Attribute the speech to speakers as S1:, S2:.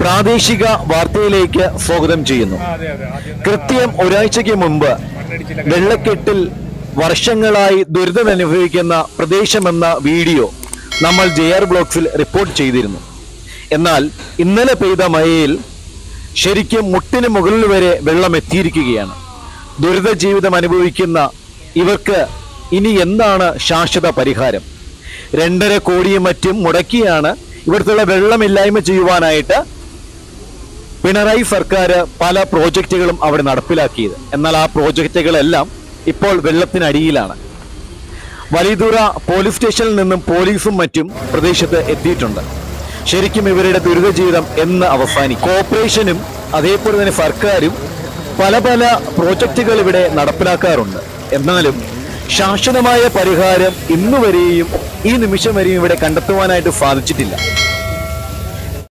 S1: പ്രാദേശിക വാർത്തയിലേക്ക് സ്വാഗതം ചെയ്യുന്നു
S2: അതെ അതെ ആദ്യം
S1: കൃത്യം ഒരാഴ്ചയ്ക്ക് മുമ്പ്
S2: മണ്ണിടിച്ചില്ല
S1: വെള്ളക്കെട്ടിൽ വർഷങ്ങളായി ദുരിതം അനുഭവിക്കുന്ന പ്രദേശമെന്ന വീഡിയോ നമ്മൾ ജെ ആർ ബ്ലോക്സിൽ റിപ്പോർട്ട് ചെയ്തിരുന്നു എന്നാൽ ഇന്നലെ പെയ്ത മഴയിൽ ശരിക്കും മുട്ടിന് മുകളിൽ വരെ വെള്ളം എത്തിയിരിക്കുകയാണ് ദുരിത ജീവിതം അനുഭവിക്കുന്ന ഇവർക്ക് ഇനി എന്താണ് ശാശ്വത പരിഹാരം രണ്ടര കോടിയും മറ്റും മുടക്കിയാണ് ഇവിടുത്തെ വെള്ളമില്ലായ്മ ചെയ്യുവാനായിട്ട് പിണറായി സർക്കാർ പല പ്രോജക്റ്റുകളും അവിടെ നടപ്പിലാക്കിയത് എന്നാൽ ആ പ്രോജക്റ്റുകളെല്ലാം ഇപ്പോൾ വെള്ളത്തിനടിയിലാണ് വലിയതുറ പോലീസ് സ്റ്റേഷനിൽ നിന്നും പോലീസും മറ്റും പ്രദേശത്ത് എത്തിയിട്ടുണ്ട് ശരിക്കും ഇവരുടെ ദുരിത ജീവിതം എന്ന് അവസാനിക്കും കോർപ്പറേഷനും അതേപോലെ തന്നെ സർക്കാരും പല പല പ്രോജക്റ്റുകൾ ഇവിടെ നടപ്പിലാക്കാറുണ്ട് എന്നാലും ശാശ്വതമായ പരിഹാരം ഇന്നുവരെയും ഈ നിമിഷം വരെയും ഇവിടെ കണ്ടെത്തുവാനായിട്ട് സാധിച്ചിട്ടില്ല